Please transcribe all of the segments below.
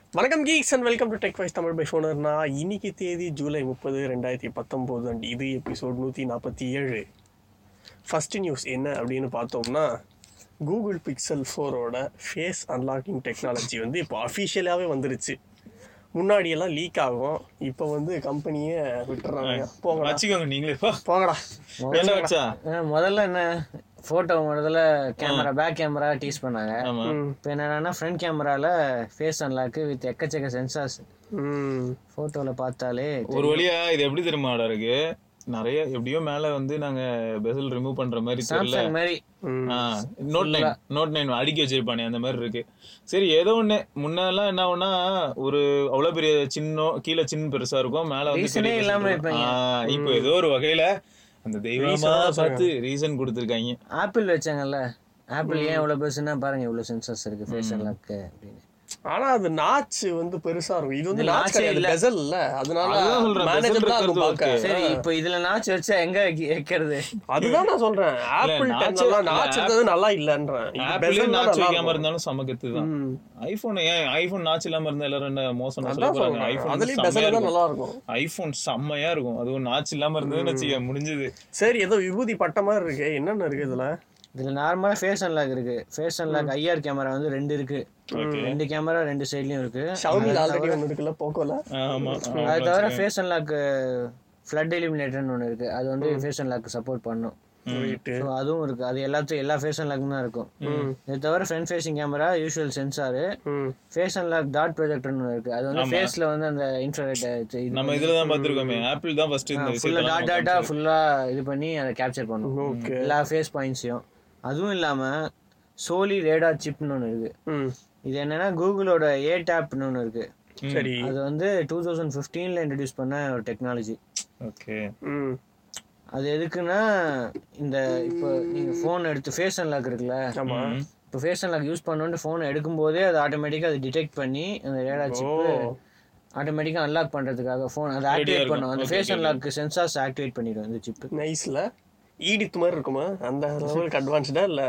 வணக்கம் geeks and welcome to tech wise Tamil by ஃபோனர்னா இன்னைக்கு தேதி ஜூலை முப்பது ரெண்டாயிரத்தி பத்தொம்போது அண்ட் இது எபிசோட் நூற்றி நாற்பத்தி ஏழு ஃபர்ஸ்ட் நியூஸ் என்ன அப்படின்னு பார்த்தோம்னா கூகுள் பிக்சல் ஃபோரோட ஃபேஸ் அன்லாக்கிங் டெக்னாலஜி வந்து இப்போ அஃபிஷியலாகவே வந்துருச்சு முன்னாடியெல்லாம் லீக் ஆகும் இப்போ வந்து கம்பெனியே விட்டுறாங்க போங்கடா வச்சுக்கோங்க நீங்களே போ. போங்கடா என்ன வச்சா ஆ, முதல்ல என்ன போட்டோ முதல்ல கேமரா பேக் கேமரா டீஸ் பண்ணாங்க ஆமா இப்போ என்னன்னா ஃப்ரண்ட் கேமரால ஃபேஸ் அன்லாக்கு வித் எக்கச்சக்க சென்சார்ஸ் ம் போட்டோல பார்த்தாலே ஒரு வழியா இது எப்படி தெரியுமாடா இருக்கு நிறைய எப்படியோ மேல வந்து நாங்க பெசல் ரிமூவ் பண்ற மாதிரி தெரியல சாம்சங் மாதிரி நோட் நைன் நோட் நைன் அடுக்கி வச்சிருப்பானே அந்த மாதிரி இருக்கு சரி ஏதோ ஒண்ணு முன்னெல்லாம் என்ன ஆகும்னா ஒரு அவ்வளவு பெரிய சின்னம் கீழே சின்ன பெருசா இருக்கும் மேல வந்து Reason-ஏ பெரிய இல்லாம பெருசா இருப்பாங்க. இருக்கும். ஆ, இப்போ ஏதோ ஒரு வகையில அந்த தெய்வமா பார்த்து ரீசன் கொடுத்துருக்காங்க ஆப்பிள் வச்சாங்கல்ல ஆப்பிள் ஏன் இவ்வளவு பெருசுன்னா பாருங்க இவ்வளவு சென்சார்ஸ் இருக்கு ஃபேஸ் அன்லாக்கு அப்படின்னு ஆனா அது நாச் வந்து பெருசா இருக்கும் இது வந்து இது நாச் notch-ஏ கிடையாது இல்ல. பெசல் இல்ல அதனால அதுதான் சொல்றேன், bezel மேனேஜபிளா இருக்கும் இருக்கிறது பார்க்க சரி இப்போ இதுல நாச்சு வச்சா எங்க வைக்க- வைக்கிறது அதுதான் நான் சொல்றேன் ஆப்பிள் notch- டென்லாம் நாச் இருந்தது நல்லா இல்லன்றேன் இது ஆப்பிளே bezel தான் நாச்சு நல்லா வைக்காம இருக்கும். இருந்தாலும் சமக்கத்து தான் ம். ஐபோன் ஏன் ஐபோன் நாச்சு இல்லாம இருந்தா எல்லாரும் என்ன மோசம் சொல்ல அதான் போறாங்க சொல்றேன் ஐபோன் அதுலயும் செம்மையா பெசல் தான் இருக்கும் நல்லா இருக்கும் ஐபோன் செம்மையா இருக்கும் அதுவும் நாச்சு இல்லாம இருந்ததுன்னு வச்சுக்க முடிஞ்சது சரி ஏதோ விபூதி பட்ட மாதிரி இருக்கு என்னென்ன இருக்கு இதுல இதுல நார்மலா ஃபேஸ் அன்லாக் இருக்கு ஃபேஸ் அன்லாக் ஐஆர் கேமரா வந்து ரெண்டு இருக்கு ரெண்டு கேமரா ரெண்டு சைட்லயும் இருக்கு ஷவுமி ஆல்ரெடி ஒன்று இருக்குல்ல போக்கோல ஆமா அது தவிர ஃபேஸ் அன்லாக் ஃப்ளட் எலிமினேட்டர்னு ஒன்று இருக்கு அது வந்து ஃபேஸ் அன்லாக் சப்போர்ட் பண்ணும் ரைட்டு ஸோ அதுவும் இருக்கு அது எல்லாத்தையும் எல்லா ஃபேஸ் அன்லாக்கும் தான் இருக்கும் இது தவிர front facing camera usual sensor ம் ஃபேஸ் அன்லாக் டாட் ப்ரொஜெக்டர்னு ஒன்று இருக்கு அது வந்து ஃபேஸ்ல வந்து அந்த இன்ஃப்ராரெட் இது நம்ம இதுல தான் பாத்துருக்கோமே ஆப்பிள் தான் ஃபர்ஸ்ட் இந்த ஃபுல்லா டாட் விஷயத்தை டாட்டா ஃபுல்லா இது பண்ணி அதை கேப்சர் பண்ணும் ஓகே எல்லா ஃபேஸ் பாயிண்ட்ஸையும் அதுவும் இல்லாம சோலி ரேடார் சிப்னு ஒன்று இருக்கு ம் இது என்னன்னா கூகுளோட ஏ டேப்னு ஒன்று இருக்கு சரி அது வந்து டூ தௌசண்ட் ஃபிஃப்டீனில் இன்ட்ரடியூஸ் பண்ண ஒரு டெக்னாலஜி ஓகே ம் அது எதுக்குன்னா இந்த இப்போ நீங்கள் ஃபோன் எடுத்து ஃபேஸ் அன்லாக் இருக்குல்ல ஆமா இப்போ ஃபேஸ் அன்லாக் யூஸ் பண்ணோன்ட்டு ஃபோன் எடுக்கும்போதே அது ஆட்டோமேட்டிக்காக அது டிடெக்ட் பண்ணி அந்த ரேடா சிப்பு ஆட்டோமேட்டிக்காக அன்லாக் பண்ணுறதுக்காக ஃபோன் அதை ஆக்டிவேட் பண்ணும் அந்த ஃபேஸ் அன்லாக் சென்சார்ஸ் ஆக்டிவேட் பண்ணிடும் இந்த சிப்பு நைஸ்ல ஈடித் மாதிரி இருக்குமா அந்த லெவலுக்கு அட்வான்ஸ்டா இல்ல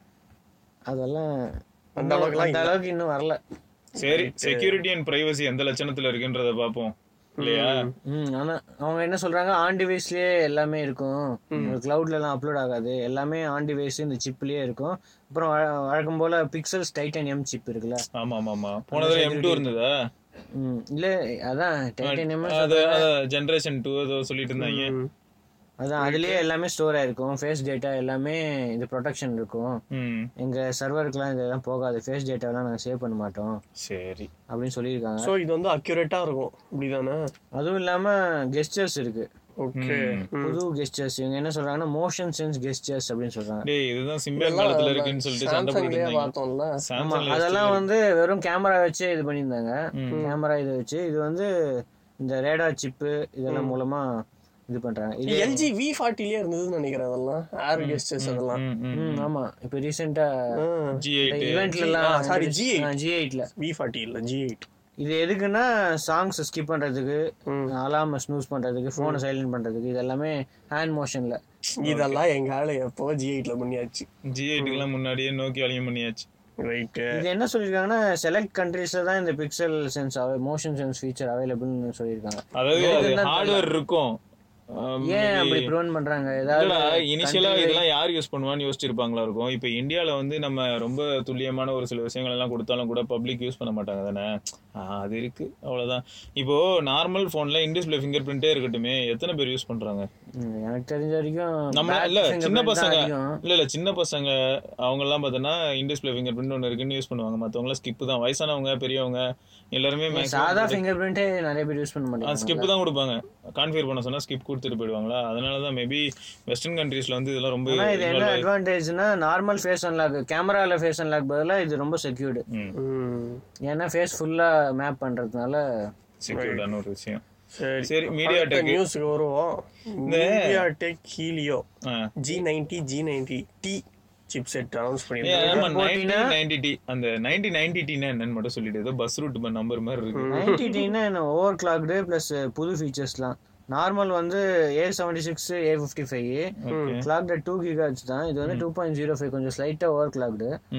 அதெல்லாம் அந்த இன்னும் அளவுக்குலாம் அந்த அளவுக்கு இன்னும் வரல சரி செக்யூரிட்டி அண்ட் பிரைவசி எந்த லட்சணத்துல இருக்குன்றத பாப்போம் இல்லையா ம் ஆனா அவங்க என்ன சொல்றாங்க ஆன் டிவைஸ்லயே எல்லாமே இருக்கும் கிளவுட்ல எல்லாம் அப்லோட் ஆகாது எல்லாமே ஆன் டிவைஸ் இந்த சிப்லயே இருக்கும் அப்புறம் வழ- வழக்கம் போல பிக்சல்ஸ் டைட்டானியம் சிப் இருக்குல்ல ஆமா ஆமா ஆமா போன தடவை எம் டூ இருந்ததா ம் இல்ல அதான் டைட்டானியம் அது ஜெனரேஷன் டூ ஏதோ சொல்லிட்டு இருந்தாங்க அதான் அதுலயே எல்லாமே ஸ்டோர் ஆயிருக்கும் ஃபேஸ் டேட்டா எல்லாமே இது ப்ரொடெக்ஷன் இருக்கும் ம் எங்க சர்வருக்குலாம் இதெல்லாம் போகாது ஃபேஸ் டேட்டாலாம் நாங்கள் சேவ் பண்ண மாட்டோம் சரி அப்படின்னு சொல்லியிருக்காங்க சோ இது வந்து அக்யூரேட்டா இருக்கும் இப்படிதானே அதுவும் இல்லாம கெஸ்டர்ஸ் இருக்கு ஓகே புது கெஸ்டர்ஸ் இவங்க என்ன சொல்றாங்கன்னா மோஷன் சென்ஸ் கெஸ்டர்ஸ் அப்படின்னு சொல்றாங்க டேய் இதுதான் சிம்பிள் காலத்துல இருக்குன்னு சொல்லிட்டு சண்டை போட்டுட்டு சாம்சங்லயே இருந்தாங்க பார்த்தோம்ல சாம்சங்ல அதெல்லாம் வந்து வெறும் கேமரா வச்சு இது பண்ணியிருந்தாங்க கேமரா இது வச்சு இது வந்து இந்த ரேடார் சிப்பு இதெல்லாம் மூலமா இது பண்றாங்க இது எல்ஜி வி ஃபார்ட்டிலே இருந்ததுன்னு நினைக்கிறேன் அதெல்லாம் ஏர் கெஸ்டர்ஸ் அதெல்லாம் ம், ம். ம், ஆமா இப்போ ரீசெண்டா ஜி எயிட் இவெண்ட்ல எல்லாம் சாரி ஜி ஜி எயிட்ல வி ஃபார்ட்டி இல்ல ஜி எயிட் இது எதுக்குன்னா சாங்ஸ் ஸ்கிப் பண்றதுக்கு அலாம ஸ்னூஸ் பண்றதுக்கு போனை சைலண்ட் பண்றதுக்கு இது எல்லாமே ஹேண்ட் மோஷன்ல இதெல்லாம் எங்க ஆளு எப்போ ஜி எயிட்ல பண்ணியாச்சு ஜி எயிட்டுக்கெல்லாம் முன்னாடியே நோக்கி அழியும் பண்ணியாச்சு ரைட்டு இது என்ன சொல்லியிருக்காங்கன்னா செலக்ட் கண்ட்ரீஸ்ல தான் இந்த Pixel sense motion sense feature அவைலபிள்னு சொல்லியிருக்காங்க அதாவது அது ஹார்ட்வேர் இருக்கும் ஆம், ஏன் அப்படி ப்ரிவென்ட் பண்றாங்க ஏதாவது இல்லடா இனிஷியலா இதெல்லாம் யார் யூஸ் பண்ணுவான்னு யோசிச்சிருப்பாங்களா இருக்கும் இப்போ இந்தியால வந்து நம்ம ரொம்ப துல்லியமான ஒரு சில விஷயங்கள் எல்லாம் கொடுத்தாலும் கூட பப்ளிக் யூஸ் பண்ண மாட்டாங்க தானே ஆஹ், அது இருக்கு அவ்வளவுதான் இப்போ நார்மல் போன்ல இன்டிஸ்பிளே ஃபிங்கர் பிரிண்டே இருக்கட்டுமே எத்தனை பேர் யூஸ் பண்றாங்க ம், எனக்கு தெரிஞ்ச வரைக்கும் நம்ம back இல்ல fingerprint சின்ன தான் பசங்க அதிகம். இல்ல இல்ல சின்ன பசங்க அவங்க எல்லாம் பார்த்தோன்னா இன்டிஸ்பிளே ஃபிங்கர் பிரிண்ட் ஒன்று இருக்குன்னு யூஸ் பண்ணுவாங்க மத்தவங்க எல்லாம் ஸ்கிப் தான் வயசானவங்க பெரியவங்க எல்லாருமே maximum சாதா ஃபிங்கர் பிரிண்டே நிறைய பேர் யூஸ் பண்ண மாட்டாங்க ஸ்கிப் தான் கொடுப்பாங்க கான்ஃபிகர் பண்ண சொன்னா ஸ்கிப் கொடுத்துட்டு போயிடுவாங்களா அதனால தான் மேபி வெஸ்டர்ன் கண்ட்ரீஸ்ல வந்து இதெல்லாம் ரொம்ப ஆனா இது என்ன அட்வான்டேஜ்னா நார்மல் ஃபேஸ் அன்லாக் கேமரால ஃபேஸ் அன்லாக் பதிலா இது ரொம்ப செக்யூர்டு ம் ஏன்னா ஃபேஸ் ஃபுல்லா மேப் பண்றதுனால செக்யூர்டான ஒரு விஷயம் சரி சரி மீடியா டெக் நியூஸ்க்கு வருவோம் மீடியா டெக் ஹீலியோ ஆ G ninety G ninety T chipset announce பண்ணியிருக்காங்க ஆமா நைன்டீன் நைன்டி டி அந்த நைன்டீன் நைன்டி டினா என்னன்னு மட்டும் சொல்லிட்டு ஏதோ பஸ் ரூட் நம்பர் மாதிரி இருக்கு நைன்டி டின்னா என்ன ஓவர் கிளாக்டு ப்ளஸ் புது ஃபீச்சர்ஸ்லாம் நார்மல் வந்து A seventy six A fifty five clocked two gigahertz தான் இது வந்து டூ பாயிண்ட் ஜீரோ ஃபைவ் கொஞ்சம் ஸ்லைட்டாக ஓவர் கிளாக்டு ம்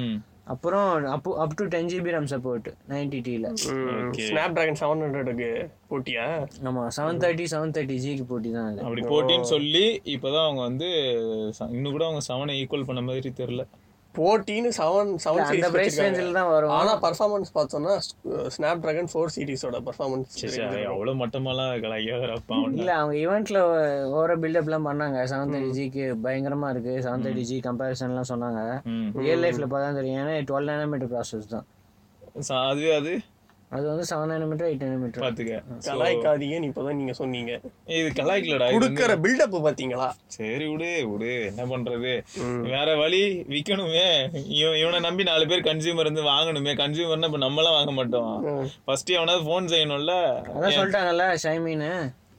அப்புறம் up up to ten GB RAM support ninety டியில் ஸ்னாப் டிராகன் செவன் ஹண்ட்ரடுக்கு போட்டியா ஆமாம் செவன் தேர்ட்டி செவன் தேர்ட்டி ஜிக்கு போட்டி தான் அது அப்படி போட்டின்னு சொல்லி இப்பதான் அவங்க வந்து ச- இன்னும் கூட அவங்க செவனை ஈக்குவல் பண்ண மாதிரி தெரியல போட்டின்னு செவன் செவன் அந்த சீரிஸ் ப்ரைஸ் ரேஞ்சில் தான் வரும் ஆனா பர்ஃபார்மன்ஸ் பார்த்தோம்னா ஸ்னாப் டிராகன் ஃபோர் சீரிஸோட பர்ஃபார்மன்ஸ் சரி, சரி, அவ்வளவு மட்டமாலாம் கலாய்க்காதப்பா இல்ல அவங்க ஈவெண்ட்ல ஓவர பில்டப்லாம் பண்ணாங்க செவன் தேர்ட்டி ஜிக்கு பயங்கரமா இருக்கு செவன் தேர்ட்டி ஜி கம்பேரிசன்லாம் சொன்னாங்க ம் ரியல் லைஃப்ல பார்த்தா தெரியும் ஏன்னா டுவெல் நேனோமீட்டர் ப்ராசஸ் தான் ச- அதுவே அது அது வந்து செவன் நேனோமீட்டர் எயிட் நேனோமீட்டர் பாத்துக்க கலாய்க்காதீங்கன்னு இப்பதான் நீங்க சொன்னீங்க இது கலாய்க்கலடா இது வந்து- கொடுக்கற பில்டப் பாத்தீங்களா சரி விடு விடு என்ன பண்றது வேற வழி விக்கணுமே இவன் இவனை நம்பி நாலு பேர் கன்சியூமர் இருந்து வாங்கணுமே கன்சியூமர்னா இப்ப நம்மளாம் வாங்க மாட்டோம் ஃபர்ஸ்ட் எவனாவது போன் செய்யணும்ல அதான் சொல்லிட்டாங்கல்ல ஷைமின்னு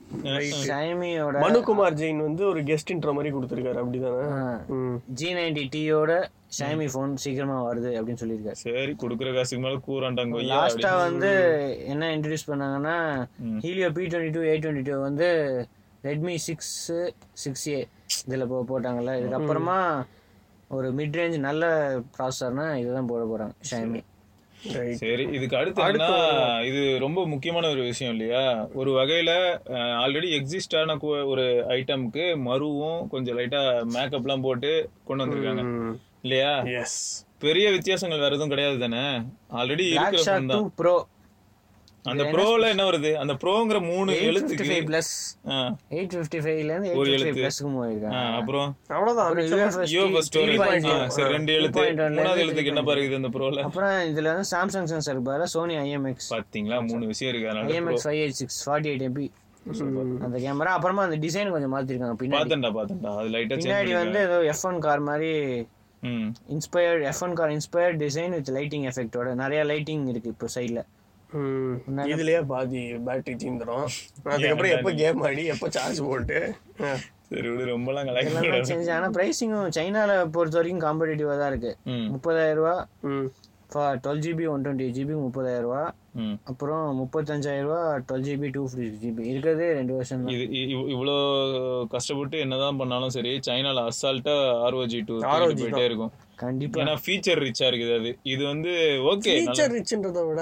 ஷைமியோட மனுகுமார் ஜெயின் வந்து ஒரு கெஸ்ட்ன்ற மாதிரி கொடுத்துருக்காரு அப்படிதானே ம். ஜி நைன்டி டியோட ஷைமி ஃபோன் சீக்கிரமா வருது அப்படின்னு சொல்லியிருக்காரு சரி குடுக்குற காசுக்கு மேல கூறாண்டாங்க கொய்யா லாஸ்டா வந்து என்ன இன்ட்ரடியூஸ் பண்ணாங்கன்னா Helio P twenty two eight twenty two வந்து ரெட்மி சிக்ஸ் சிக்ஸ் ஏ இதில் போ போட்டாங்கல்ல இதுக்கப்புறமா ஒரு மிட் ரேஞ்ச் நல்ல ப்ராசஸர்னா இதுதான் போட போறாங்க ஷைமி Right. சரி இதுக்கு அடுத்து என்னன்னா இது ரொம்ப முக்கியமான ஒரு விஷயம் இல்லையா ஒரு வகையில ஆல்ரெடி எக்ஸிஸ்டான ஒரு ஐட்டம்க்கு மருவும் கொஞ்சம் லைட்டா மேக்கப்லாம் போட்டு கொண்டு வந்திருக்காங்க ம். இல்லையா Yes. பெரிய வித்தியாசங்கள் வேற எதுவும் கிடையாது தானே ஆல்ரெடி பிளாக் இருக்கிற ஷாட் phone டூ தான் ப்ரோ அந்த ப்ரோல என்ன வருது அந்த ப்ரோங்கிற மூணு எயிட் ஃபிஃப்டி எழுத்துக்கு ஃபைவ் ப்ளஸ் ஆ, எயிட் ஃபிஃப்டி ஃபைவ்லேருந்து ஒரு எயிட் ஃபிஃப்டி எழுத்து. ப்ளஸ்க்கு ஆ, போயிருக்காங்க அப்புறம் அவ்வளவுதான் அப்புறம் UFS யூஎஃப்எஸ் ஸ்டோரேஜ் 3.0. சரி ரெண்டு எழுத்து 3.1 மூணாவது எழுத்துக்கு என்ன பாருக்குது அந்த ப்ரோல அப்புறம் இதுல வந்து சாம்சங் சென்சர் பதிலாக சோனி ஐஎம்எக்ஸ் பாத்தீங்களா மூணு விஷயம் இருக்கு அதனால IMX five eight six forty eight MP அந்த கேமரா அப்புறமா அந்த டிசைன் கொஞ்சம் மாத்திருக்காங்க பின்னாடி பாத்தேன்டா பாத்தேன்டா அது லைட்டா பின்னாடி சேஞ்ச் வந்து ஏதோ எஃப் ஒன் கார் மாதிரி ம் inspired F one car inspired design with lighting எஃபெக்டோட நிறைய லைட்டிங் இருக்கு இப்போ சைடில் ம். இதுலயே பாதி பேட்டரி தீந்துரும் அதுக்கப்புறம் எப்ப கேம் ஆடி எப்ப சார்ஜ் போட்டு ஆ. சரி விடு ரொம்பலாம் எல்லாமே கலாய்க்க சேஞ்ச் ஆனால் ப்ரைஸிங்கும் சைனால பொறுத்த வரைக்கும் காம்படிட்டிவாக தான் இருக்கு ம் முப்பதாயிரம் ரூபா ம். Twelve GB one twenty GB முப்பதாயிரம் ரூபா ம் அப்புறம் முப்பத்தஞ்சாயிரம் ரூபா twelve GB two fifty GB இருக்கிறதே ரெண்டு வருஷம் தான் இது இ- இவ்- இவ்வளோ கஷ்டப்பட்டு என்னதான் பண்ணாலும் சரி சைனால அசால்ட்டா ஆர்ஓஜி டூ ROG போயிட்டே இருக்கும் கண்டிப்பா ஏன்னா ஃபீச்சர் ரிச்சா இருக்குது அது இது வந்து ஓகே ஃபீச்சர் ரிச்ன்றதை விட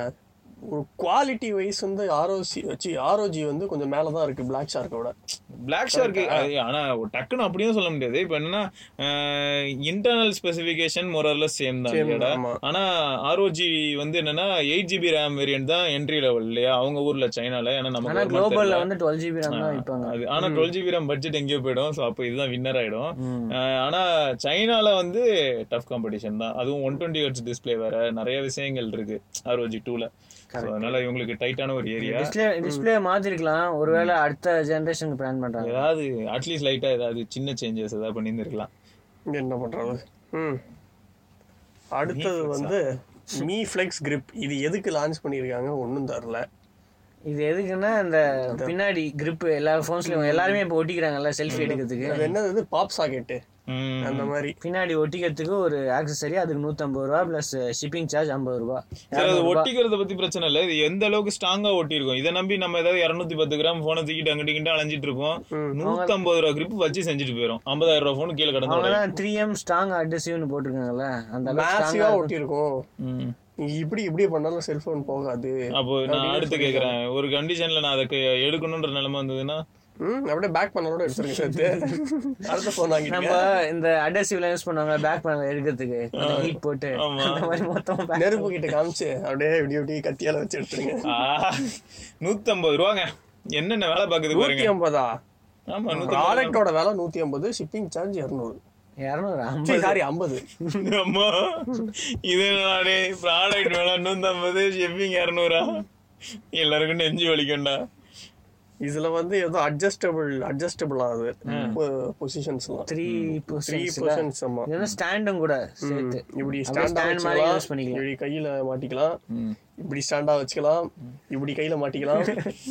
ஒரு குவாலிட்டி வைஸ் வந்து ஆர்ஓசி வச்சு ஆர்ஓஜி வந்து கொஞ்சம் மேல தான் இருக்கு பிளாக் ஷார்க்கை விட பிளாக் ஷார்க்கு ஆனா ஒரு டக்குன்னு அப்படியும் சொல்ல முடியாது இப்ப என்னன்னா இன்டர்னல் ஸ்பெசிஃபிகேஷன் மொரர்லஸ் சேம் தான் Same இல்லையாடா ஆமா. ஆனா ஆர்ஓஜி வந்து என்னன்னா எயிட் ஜிபி ரேம் வேரியன்ட் தான் என்ட்ரி லெவல் இல்லையா அவங்க ஊர்ல சைனால ஏன்னா ஆனா நமக்கு குளோபல்ல வந்து டுவெல் ஜிபி ரேம் தான் விற்பாங்க அது ஆனா டுவெல் ஜிபி ரேம் பட்ஜெட் எங்கேயோ போயிடும் ஸோ அப்போ இதுதான் வின்னர் ஆயிடும் ம். அஹ் ஆனா சைனால வந்து டஃப் காம்படிஷன் தான் அதுவும் ஒன் டுவெண்ட்டி ஹெட்ஸ் டிஸ்பிளே வேற நிறைய விஷயங்கள் இருக்கு ஆர்ஓஜி டூல அதனால இவங்களுக்கு டைட்டான ஒரு ஏரியா டிஸ்பிளே டிஸ்பிளே மாத்திருக்கலாம் ஒருவேளை அடுத்த ஜெனரேஷனுக்கு பிளான் பண்றாங்க ஏதாவது அட்லீஸ்ட் லைட்டா ஏதாவது சின்ன சேஞ்சஸ் ஏதாவது பண்ணியிருந்திருக்கலாம் என்ன பண்றது ம் அடுத்தது வந்து மீ ஃப்ளெக்ஸ் கிரிப் இது எதுக்கு லான்ச் பண்ணியிருக்காங்க ஒன்றும் தரல இது எதுக்குன்னா இந்த பின்னாடி grip எல்லா ஃபோன்ஸ்லயும் எல்லாருமே இப்போ ஒட்டிக்கிறாங்கல்ல செல்ஃபி எடுக்கிறதுக்கு அது என்னது பாப் சாக்கெட்டு ம். அந்த மாதிரி பின்னாடி ஒட்டிக்கிறதுக்கு ஒரு ஆக்சசரி அதுக்கு நூத்தம்பது ரூபா பிளஸ் ஷிப்பிங் சார்ஜ் ஐம்பது ரூபா சரி அது ஒட்டிக்கிறத பத்தி பிரச்சனை இல்ல இது எந்த அளவுக்கு ஸ்ட்ராங்கா ஒட்டியிருக்கும் இதை நம்பி நம்ம ஏதாவது இருநூத்தி பத்து கிராம் போனை தூக்கிட்டு அங்கிட்டு இங்கிட்டு அலைஞ்சிட்டு இருப்போம் நூத்தம்பது ரூபா grip வச்சு செஞ்சுட்டு போயிரும் ஐம்பதாயிரம் ரூபா போன் கீழே கடந்து அவங்க தான் த்ரீ எம் ஸ்ட்ராங் அட்ரஸிவ்னு போட்டிருக்காங்கல்ல அந்த அளவுக்கு மேசிவா ஒட்டியிருக்கும் ம். நீ இப்படி இப்படி பண்ணாலும் செல்போன் போகாது அப்போ நான் அடுத்து கேக்குறேன் ஒரு கண்டிஷன்ல நான் அதுக்கு எடுக்கணும்ன்ற நிலைமை வந்ததுன்னா ம் அப்படியே பேக் பண்ணலோட எடுத்துருங்க சேர்த்து அடுத்த ஃபோன் நம்ம வாங்கிட்டு இந்த அட்ரஸிவ்ல யூஸ் பண்ணுவாங்க பேக் பேனல் எடுக்கிறதுக்கு ஹீட் போட்டு ஆமா. அந்த மாதிரி மொத்தம் back- நெருப்பு கிட்ட காமிச்சு அப்படியே இப்படி இப்படி கத்தியால வச்சு எடுத்துருங்க ஆ, நூத்தம்பது ரூபாங்க என்னென்ன வேலை பாக்குது பாருங்க நூத்தி ஐம்பதா ஆமா நூத்தி ப்ராடக்டோட விலை நூத்தி ஐம்பது ஷிப்பிங் சார்ஜ் இரநூறு இரநூறு ஐம்பது சாரி ஐம்பது அம்மா இது நானே ப்ராடக்ட் வேலை நூத்தம்பது ஷிப்பிங் இரநூறா எல்லாருக்கும் நெஞ்சு வலிக்கண்டா இதுல வந்து ஏதோ அட்ஜஸ்டபிள் அட்ஜஸ்டபிள் ஆகுது பொசிஷன்ஸ்லாம் த்ரீ த்ரீ பொசிஷன்ஸ் ஆமா இது வந்து ஸ்டாண்டும் கூட சேர்த்து இப்படி அப்படியே ஸ்டாண்டா stand மாதிரி வச்சுக்கலாம் யூஸ் பண்ணிக்கலாம் இப்படி கையில மாட்டிக்கலாம் ம். இப்படி ஸ்டாண்டா வச்சுக்கலாம் இப்படி கையில மாட்டிக்கலாம்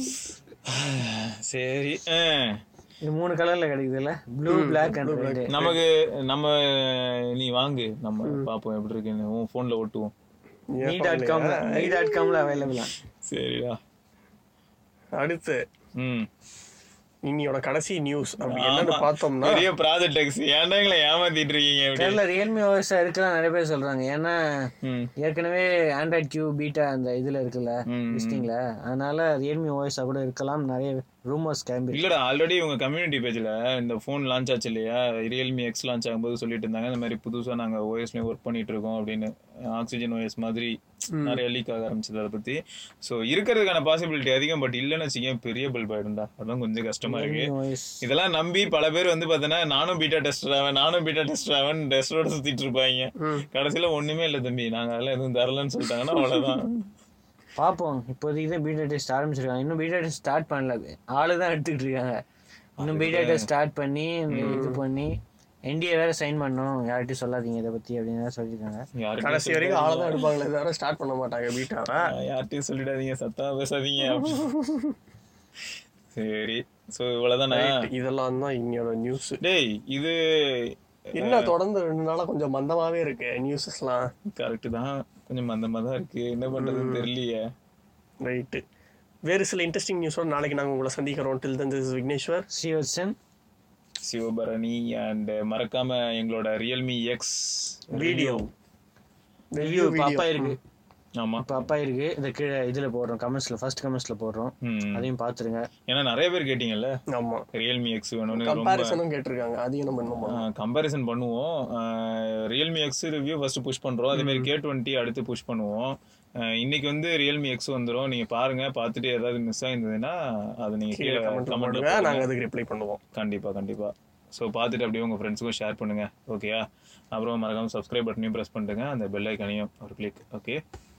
சரி ஆ. இது மூணு கலர்ல கிடைக்குதுல்ல ப்ளூ பிளாக் அண்ட் ரெட் நமக்கு நம்ம நீ வாங்கு நம்ம பாப்போம் எப்படி இருக்குன்னு உன் போன்ல ஒட்டுவோம் நீ டாட் காம் நீ டாட் காம்ல அவைலபிளா சரிடா அடுத்து ம் இன்னியோட கடைசி நியூஸ் அப்படி என்னன்னு ஆமா. பார்த்தோம்னா பெரிய ப்ராஜெக்ட் எக்ஸ் ஏன்டா எங்களை ஏமாத்திட்டு இருக்கீங்க அப்படி தெரியல ரியல்மி ஓஎஸ் இருக்கலாம் நிறைய பேர் சொல்றாங்க ஏன்னா ம். ஏற்கனவே ஆண்ட்ராய்ட் கியூ பீட்டா அந்த இதுல இருக்குல்ல ம், ம். லிஸ்டிங்ல அதனால ரியல்மி ஓஎஸ் கூட இருக்கலாம் நிறைய ரூமர்ஸ் கிளம்பி இல்லடா ஆல்ரெடி உங்க கம்யூனிட்டி பேஜ்ல இந்த ஃபோன் லான்ச் ஆச்சு இல்லையா ரியல்மி எக்ஸ் லான்ச் ஆகும்போது சொல்லிட்டு இருந்தாங்க இந்த மாதிரி புதுசா நாங்க ஓஎஸ்லயும் ஒர்க் பண்ணிட்டு இருக்கோம் அப்படின்னு ஆக்சிஜன் ஓஎஸ் மாதிரி நிறைய லீக் ஆக ஆரம்பிச்சது அதை பத்தி சோ இருக்கிறதுக்கான பாசிபிலிட்டி அதிகம் பட் இல்லைன்னு வச்சுக்கேன் பெரிய பல்ப் ஆயிடும்டா அதான் கொஞ்சம் கஷ்டமா இருக்கு ஓஎஸ் இதெல்லாம் நம்பி பல பேர் வந்து பார்த்தீங்கன்னா நானும் பீட்டா டெஸ்டர் ஆவேன் நானும் பீட்டா டெஸ்டர் ஆவேன் டெஸ்டரோட சுத்திட்டு இருப்பாங்க கடைசியில ஒண்ணுமே இல்லை தம்பி நாங்க அதெல்லாம் எதுவும் தரலன்னு சொல்லிட்டாங்கன்னா அவ்வளவுதான் பார்ப்போம் இப்போதைக்கு தான் பீட்டா டெஸ்ட் ஆரம்பிச்சிருக்காங்க இன்னும் பீட்டா டெஸ்ட் ஸ்டார்ட் பண்ணல ஆளு தான் எடுத்துக்கிட்டு இருக்காங்க இன்னும் பீட்டா டெஸ்ட் ஸ்டார்ட் பண்ணி இந்த இது பண்ணி என்டிஏ வேற சைன் பண்ணோம் யார்கிட்டயும் சொல்லாதீங்க இதை பத்தி அப்படின்னு வேற சொல்லியிருக்காங்க யாருக்கும் கடைசி வரைக்கும் ஆளை தான் எடுப்பாங்களே தவிர ஸ்டார்ட் பண்ண மாட்டாங்க பீட்டாவை யார்கிட்டயும் சொல்லிடாதீங்க சத்தமா பேசாதீங்க சரி சோ இவ்வளவுதானே இதெல்லாம் தான் இன்னியோட நியூஸ் டேய் இது என்ன தொடர்ந்து ரெண்டு நாளா கொஞ்சம் மந்தமாவே இருக்கு நியூஸஸ்லாம் கரெக்ட் தான் கொஞ்சம் மந்தமா தான் இருக்கு என்ன பண்றதுன்னு தெரியலையே ரைட்டு வேறு சில இன்ட்ரெஸ்டிங் நியூஸோட நாளைக்கு நாங்கள் உங்களை சந்திக்கிறோம் till then this Vigneshwar Srivatsan Sivabharani and மறக்காம எங்களோட ரியல்மி எக்ஸ் வீடியோ ரிவ்யூ இப்போ அப்பா இருக்கு ஆமா இப்போ அப்பா இருக்கு இந்த கீழே இதுல போடுறோம் கமெண்ட்ஸ்ல ஃபர்ஸ்ட் கமெண்ட்ஸ்ல போடுறோம் ம். அதையும் பாத்துருங்க ஏன்னா நிறைய பேர் கேட்டீங்கல்ல ஆமா ரியல்மி எக்ஸ் வேணும்னு ரொம்ப கம்பாரிசனும் கேட்டிருக்காங்க அதையும் நம்ம பண்ணுமா கம்பேரிசன் பண்ணுவோம் Realme X review first push பண்றோம் அதே மாதிரி கே டுவெண்ட்டி அடுத்து புஷ் பண்ணுவோம் அஹ் இன்னைக்கு வந்து ரியல்மி எக்ஸ் வந்துரும் நீங்க பாருங்க பார்த்துட்டு ஏதாவது மிஸ் ஆயிருந்ததுன்னா அதை நீங்க கீழே கீழே கமெண்ட் கமெண்ட்ல பண்ணுங்க நாங்கள் அதுக்கு ரிப்ளை பண்ணுவோம் கண்டிப்பா கண்டிப்பா ஸோ பார்த்துட்டு அப்படியே உங்க ஃப்ரெண்ட்ஸுக்கும் ஷேர் பண்ணுங்க ஓகேயா அப்புறம் மறக்காம சப்ஸ்கிரைப் பட்டனையும் ப்ரெஸ் பண்ணிட்டுங்க அந்த பெல் ஐக்கனையும் ஒரு கிளிக் ஓகே